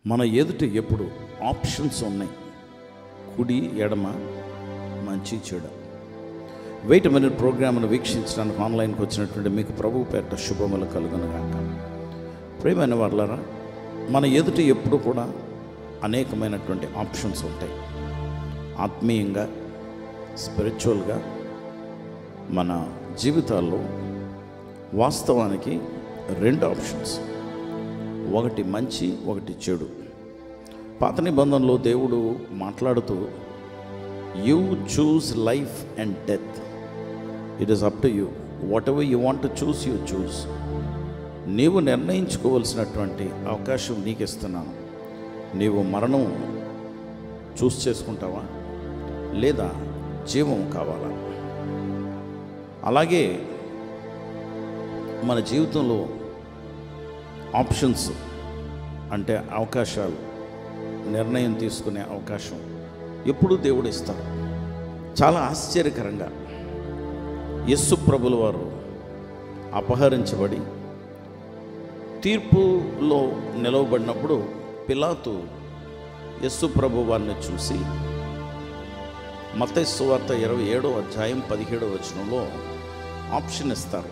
మన ఎదుట ఎప్పుడు ఆప్షన్స్ ఉన్నాయి కుడి ఎడమ మంచి చెడు వెయిట్ మినిట్ ప్రోగ్రామ్ను వీక్షించడానికి ఆన్లైన్కి వచ్చినటువంటి మీకు ప్రభు పేరిట శుభములు కలుగునుగాక ప్రియమైన వాళ్ళరా మన ఎదుట ఎప్పుడు కూడా అనేకమైనటువంటి ఆప్షన్స్ ఉంటాయి ఆత్మీయంగా స్పిరిచువల్గా మన జీవితాల్లో వాస్తవానికి రెండు ఆప్షన్స్ ఒకటి మంచి ఒకటి చెడు పాత నిబంధనలో దేవుడు మాట్లాడుతూ you choose life and death it is up to you whatever you want to choose you choose నీవు నిర్ణయించుకోవలసినటువంటి అవకాశం నీకు ఇస్తున్నాను నీవు మరణం చూస్ చేసుకుంటావా లేదా జీవం కావాలా అలాగే మన జీవితంలో ఆప్షన్స్ అంటే అవకాశాలు నిర్ణయం తీసుకునే అవకాశం ఎప్పుడూ దేవుడు ఇస్తారు చాలా ఆశ్చర్యకరంగా యస్సు ప్రభుల వారు అపహరించబడి తీర్పులో నిలవబడినప్పుడు పిలాతు యస్సు ప్రభు వారిని చూసి మత్తయి సువార్త ఇరవై ఏడో అధ్యాయం పదిహేడో వచనంలో ఆప్షన్ ఇస్తారు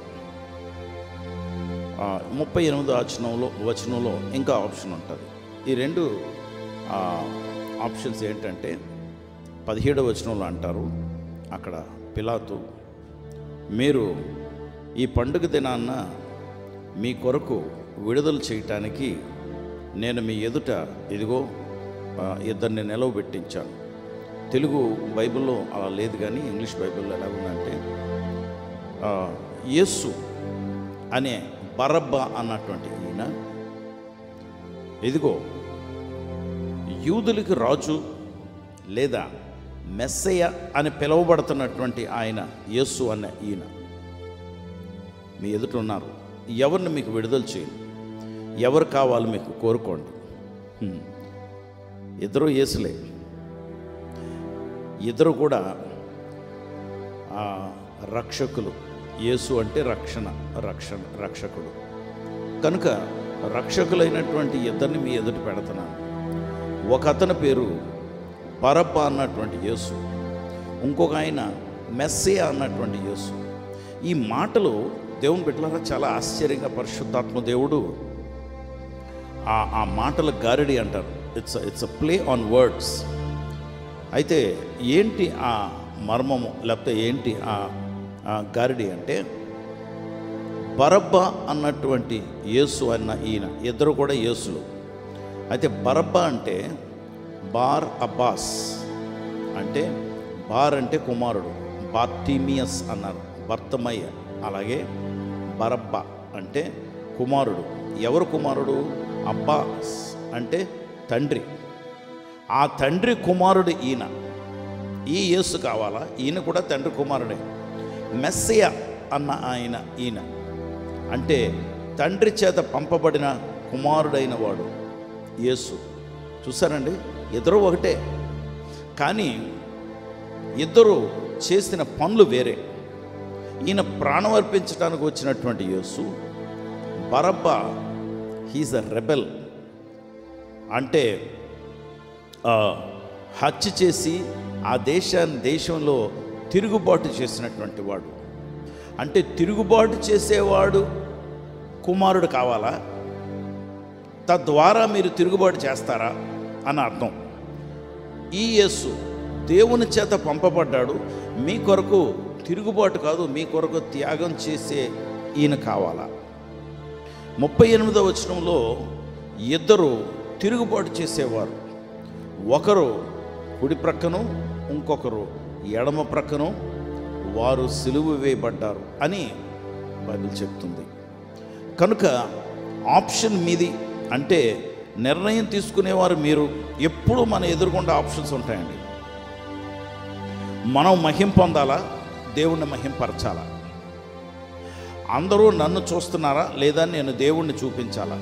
ఆ, ముప్పై ఎనిమిదో వచనంలో వచనంలో ఇంకా ఆప్షన్ ఉంటుంది ఈ రెండు ఆ, ఆప్షన్స్ ఏంటంటే పదిహేడో వచనంలో అంటారు అక్కడ పిలాతు మీరు ఈ పండుగ దినాన్న మీ కొరకు విడుదల చేయటానికి నేను మీ ఎదుట ఇదిగో ఆ, ఇద్దరిని నిలవబెట్టించాను తెలుగు బైబిల్లో అలా లేదు కానీ ఇంగ్లీష్ బైబిల్లో ఎలా ఉందంటే ఆ, యేసు అనే బరబ్బ అన్నటువంటి ఈయన ఇదిగో యూదులకి రాజు లేదా మెస్సయ్య అని పిలువబడుతున్నటువంటి ఆయన యేసు అనే ఈయన మీ ఎదుట ఉన్నారు ఎవరిని మీకు విడుదల చేయండి ఎవరు కావాలి మీకు కోరుకోండి హ్మ్. ఇద్దరు యేసులే ఇద్దరు కూడా ఆ, రక్షకులు యేసు అంటే రక్షణ రక్షణ రక్షకుడు కనుక రక్షకులైనటువంటి ఇద్దరిని మీ ఎదుట పెడుతున్నాను ఒక అతని పేరు పరబ్బ అన్నటువంటి యేసు ఇంకొక ఆయన మెస్సియా అన్నటువంటి యేసు ఈ మాటలు దేవుని బిడ్డలారా చాలా ఆశ్చర్యంగా పరిశుద్ధాత్మ దేవుడు ఆ ఆ మాటల గారిడి అంటారు it's it's a play on words అయితే ఏంటి ఆ మర్మము లేకపోతే ఏంటి ఆ ఆ గారిడి అంటే బరబ్బ అన్నటువంటి యేసు అన్న ఈయన ఇద్దరు కూడా యేసులు అయితే బరబ్బ అంటే బార్ అబ్బాస్ అంటే బార్ అంటే కుమారుడు బార్టీమియస్ అన్నారు భర్తమయ్య అలాగే బరబ్బ అంటే కుమారుడు ఎవరు కుమారుడు అబ్బాస్ అంటే తండ్రి ఆ తండ్రి కుమారుడు ఈయన ఈ యేసు కావాలా ఈయన కూడా తండ్రి కుమారుడే మెస్సయ అన్న ఆయన ఈయన అంటే తండ్రి చేత పంపబడిన కుమారుడైన వాడు యేసు చూసారండి ఇద్దరు ఒకటే కానీ ఇద్దరు చేసిన పనులు వేరే ఈయన ప్రాణం అర్పించడానికి వచ్చినటువంటి Yesu Barabbas he's a rebel అంటే ఆ, హత్య చేసి ఆ దేశాన్ని దేశంలో తిరుగుబాటు చేసినటువంటి వాడు అంటే తిరుగుబాటు చేసేవాడు కుమారుడు కావాలా తద్వారా మీరు తిరుగుబాటు చేస్తారా అని అర్థం ఈ యేసు దేవుని చేత పంపబడ్డాడు మీ కొరకు తిరుగుబాటు కాదు మీ కొరకు త్యాగం చేసే ఈయన కావాలా ముప్పై ఎనిమిదో వచనంలో ఇద్దరు తిరుగుబాటు చేసేవారు ఒకరు కుడి ప్రక్కను ఇంకొకరు ఎడమ ప్రక్కను వారు సిలువ వేయబడ్డారు అని బైబిల్ చెప్తుంది కనుక ఆప్షన్ మీది అంటే నిర్ణయం తీసుకునేవారు మీరు ఎప్పుడు మన ఎదురుకుండా ఆప్షన్స్ ఉంటాయండి మనం మహిం పొందాలా దేవుణ్ణి మహింపరచాలా అందరూ నన్ను చూస్తున్నారా లేదా నేను దేవుణ్ణి చూపించాలా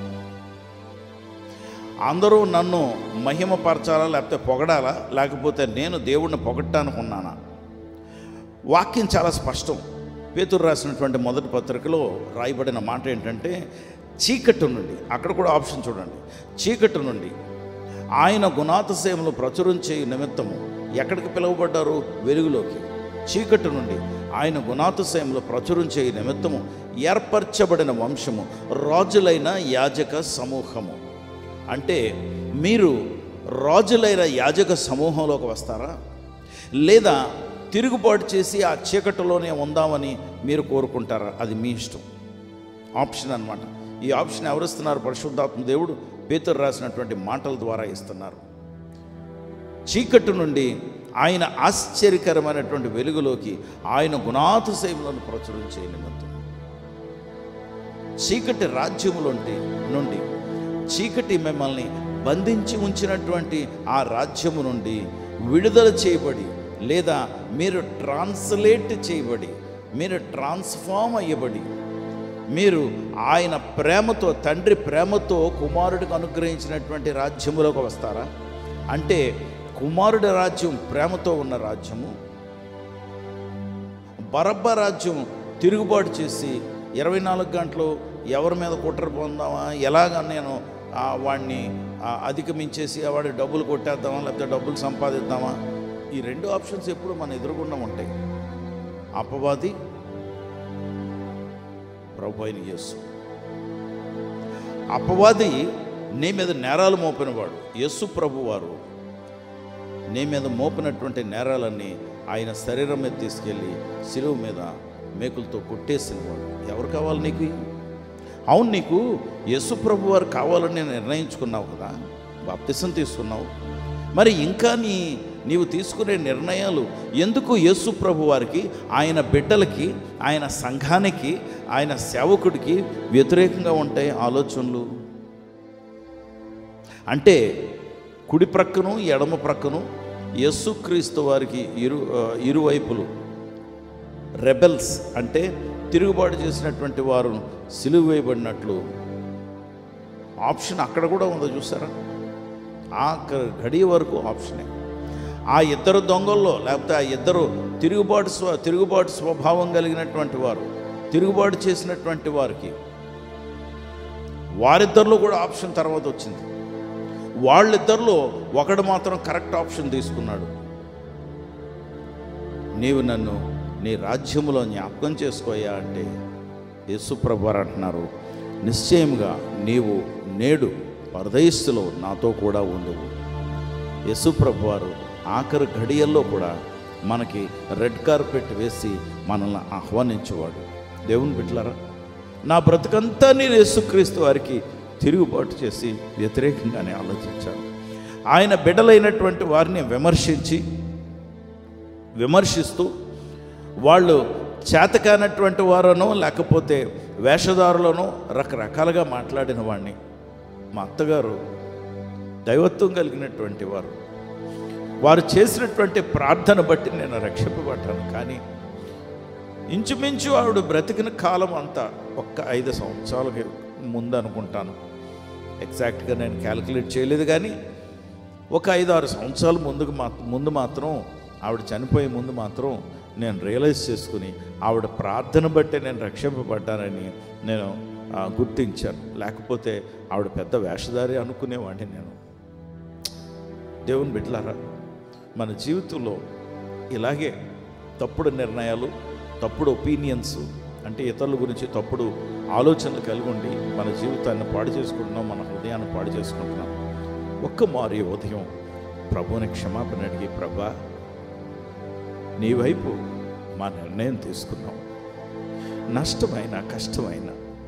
అందరూ నన్ను మహిమపరచాలా లేకపోతే పొగడాలా లేకపోతే నేను దేవుణ్ణి పొగడటానికి ఉన్నానా వాక్యం చాలా స్పష్టం పేతురు రాసినటువంటి మొదటి పత్రికలో రాయబడిన మాట ఏంటంటే చీకటి నుండి అక్కడ కూడా ఆప్షన్ చూడండి చీకటి నుండి ఆయన గుణాతిశయములు ప్రచురం చేయు నిమిత్తము ఎక్కడికి పిలువబడ్డారు వెలుగులోకి చీకటి నుండి ఆయన గుణాతిశయములు ప్రచురం చేయు నిమిత్తము ఏర్పరచబడిన వంశము రాజులైన యాజక సమూహము అంటే మీరు రాజులైన యాజక సమూహంలోకి వస్తారా లేదా తిరుగుబాటు చేసి ఆ చీకటిలోనే ఉందామని మీరు కోరుకుంటారా అది మీ ఇష్టం ఆప్షన్ అన్నమాట ఈ ఆప్షన్ ఎవరు ఇస్తున్నారు పరిశుద్ధాత్మ దేవుడు పేతురు రాసినటువంటి మాటల ద్వారా ఇస్తున్నారు చీకటి నుండి ఆయన ఆశ్చర్యకరమైనటువంటి వెలుగులోకి ఆయన గుణాతిశయములను ప్రచురించే నిమిత్తం చీకటి రాజ్యములోంటి నుండి చీకటి మిమ్మల్ని బంధించి ఉంచినటువంటి ఆ రాజ్యము నుండి విడుదల చేయబడి లేదా మీరు ట్రాన్స్లేట్ చేయబడి మీరు ట్రాన్స్ఫామ్ అయ్యబడి మీరు ఆయన ప్రేమతో తండ్రి ప్రేమతో కుమారుడికి అనుగ్రహించినటువంటి రాజ్యములోకి వస్తారా అంటే కుమారుడి రాజ్యం ప్రేమతో ఉన్న రాజ్యము బరబ్బ రాజ్యం తిరుగుబాటు చేసి ఇరవై నాలుగు గంటలు ఎవరి మీద కుట్ర పొందామా ఎలాగ నేను ఆ, వాడిని ఆ, అధిగమించేసి ఆ వాడి డబ్బులు కొట్టేద్దామా లేకపోతే డబ్బులు సంపాదిద్దామా ఈ రెండు ఆప్షన్స్ ఎప్పుడు మన ఎదురుగుండా ఉంటాయి అపవాది ప్రభు అయిన యేసు అపవాది నీ మీద నేరాలు మోపినవాడు యేసు ప్రభు వారు నీ మీద మోపినటువంటి నేరాలన్నీ ఆయన శరీరం మీద తీసుకెళ్ళి శిలువ మీద మేకులతో కొట్టేసినవాడు ఎవరు కావాలి నీకు అవును నీకు యేసు ప్రభు వారు కావాలని నిర్ణయించుకున్నావు కదా బాప్తిసం తీసుకున్నావు మరి ఇంకా నీ నీవు తీసుకునే నిర్ణయాలు ఎందుకు యేసు ప్రభు వారికి ఆయన బిడ్డలకి ఆయన సంఘానికి ఆయన సేవకుడికి వ్యతిరేకంగా ఉంటాయి ఆలోచనలు అంటే కుడి ప్రక్కను ఎడమ ప్రక్కను యేసుక్రీస్తు వారికి ఇరు ఆ, ఇరువైపులు రెబెల్స్ అంటే తిరుగుబాటు చేసినటువంటి వారు సిలువ వేయబడినట్లు ఆప్షన్ అక్కడ కూడా ఉందో చూసారా ఆ గ- గడియ వరకు ఆప్షనే ఆ ఇద్దరు దొంగల్లో లేకపోతే ఆ ఇద్దరు తిరుగుబాటు స్వ తిరుగుబాటు స్వభావం కలిగినటువంటి వారు తిరుగుబాటు చేసినటువంటి వారికి వారిద్దరిలో కూడా ఆప్షన్ తర్వాత వచ్చింది వాళ్ళిద్దరిలో ఒకడు మాత్రం కరెక్ట్ ఆప్షన్ తీసుకున్నాడు నీవు నన్ను నీ రాజ్యములో జ్ఞాపకం చేసుకోయా అంటే యేసుప్రభు వారు అంటున్నారు నిశ్చయముగా నీవు నేడు పరదయస్సులో నాతో కూడా ఉండవు యేసుప్రభు వారు ఆఖరి ఘడియల్లో కూడా మనకి రెడ్ కార్పెట్ వేసి మనల్ని ఆహ్వానించేవాడు దేవుని బిడ్డలారా నా బ్రతుకంతా నేను యేసుక్రీస్తు వారికి తిరుగుబాటు చేసి వ్యతిరేకంగానే ఆలోచించాను ఆయన బిడ్డలైనటువంటి వారిని విమర్శించి విమర్శిస్తూ వాళ్ళు చేతకానటువంటి వారనో లేకపోతే వేషధారులనో రకరకాలుగా మాట్లాడిన వాడిని మా అత్తగారు దైవత్వం కలిగినటువంటి వారు వారు చేసినటువంటి ప్రార్థన బట్టి నేను రక్షింపబడ్డాను కానీ ఇంచుమించు ఆవిడ బ్రతికిన కాలం అంతా ఒక్క ఐదు సంవత్సరాలకి ముందు అనుకుంటాను ఎగ్జాక్ట్గా నేను క్యాలిక్యులేట్ చేయలేదు కానీ ఒక ఐదు ఆరు సంవత్సరాల ముందుకు మా ముందు మాత్రం ఆవిడ చనిపోయే ముందు మాత్రం నేను రియలైజ్ చేసుకుని ఆవిడ ప్రార్థన బట్టే నేను రక్షింపబడ్డానని నేను ఆ, గుర్తించాను లేకపోతే ఆవిడ పెద్ద వేషధారి అనుకునేవాడిని నేను దేవుని బిడ్డలారా మన జీవితంలో ఇలాగే తప్పుడు నిర్ణయాలు తప్పుడు ఒపీనియన్స్ అంటే ఇతరుల గురించి తప్పుడు ఆలోచనలు కలిగి ఉండి మన జీవితాన్ని పాడు చేసుకుంటున్నాం మన హృదయాన్ని పాడు చేసుకుంటున్నాం ఒక్క మారి ఉదయం ప్రభువుని క్షమాపణ అడిగి ప్రభా నీ వైపు మా నిర్ణయం తీసుకున్నాం నష్టమైన కష్టమైన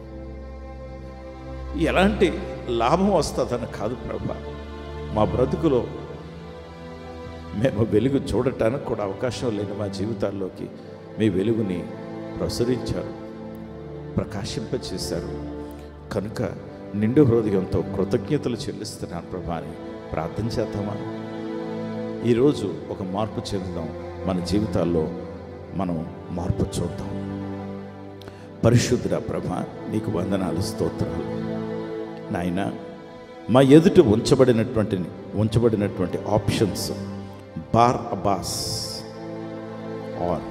ఎలాంటి లాభం వస్తుందని కాదు ప్రభా మా బ్రతుకులో మేము వెలుగు చూడటానికి కూడా అవకాశం లేని మా జీవితాల్లోకి మీ వెలుగుని ప్రసరించారు ప్రకాశింపచేశారు కనుక నిండు హృదయంతో కృతజ్ఞతలు చెల్లిస్తున్నాను ప్రభా అని ప్రార్థన చేద్దామా ఈరోజు ఒక మార్పు చెందుదాం మన జీవితాల్లో మనం మార్పు చూద్దాం పరిశుద్ధుడ ప్రభ నీకు వందనాలు స్తోత్రాలు నాయన మా ఎదుట ఉంచబడినటువంటి ఉంచబడినటువంటి options Barabbas or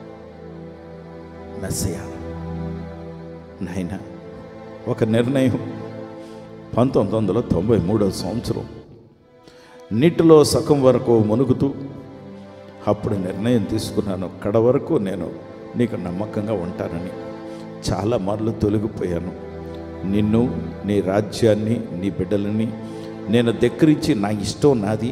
messiah నాయన ఒక నిర్ణయం పంతొమ్మిది వందల తొంభై మూడవ సంవత్సరం నీటిలో సగం వరకు మునుగుతూ అప్పుడు నిర్ణయం తీసుకున్నాను కడ వరకు నేను నీకు నమ్మకంగా ఉంటానని చాలా మార్లు తొలగిపోయాను నిన్ను నీ రాజ్యాన్ని నీ బిడ్డలని నేను దగ్గరించి నా ఇష్టం నాది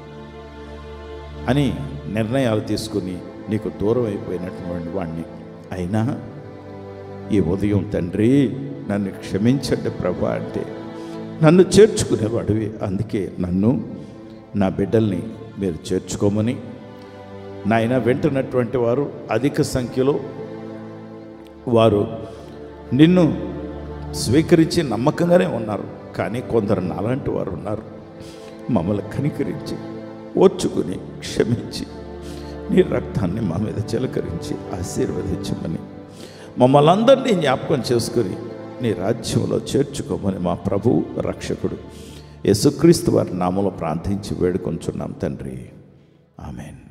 అని నిర్ణయాలు తీసుకుని నీకు దూరం అయిపోయినటువంటి వాడిని అయినా ఈ ఉదయం తండ్రి నన్ను క్షమించండి ప్రభా అంటే నన్ను చేర్చుకునేవాడివి అందుకే నన్ను నా బిడ్డల్ని మీరు చేర్చుకోమని నాయన వెంటనటువంటి వారు అధిక సంఖ్యలో వారు నిన్ను స్వీకరించి నమ్మకంగానే ఉన్నారు కానీ కొందరు నాలాంటి వారు ఉన్నారు మమ్మల్ని కనికరించి ఓర్చుకుని క్షమించి నీ రక్తాన్ని మా మీద చిలకరించి ఆశీర్వదించమని మమ్మల్ని అందరినీ జ్ఞాపకం చేసుకుని నీ రాజ్యంలో చేర్చుకోమని మా ప్రభు రక్షకుడు యేసుక్రీస్తు వారి నామలో ప్రార్థించి వేడుకొంచున్నాం తండ్రి ఆమెన్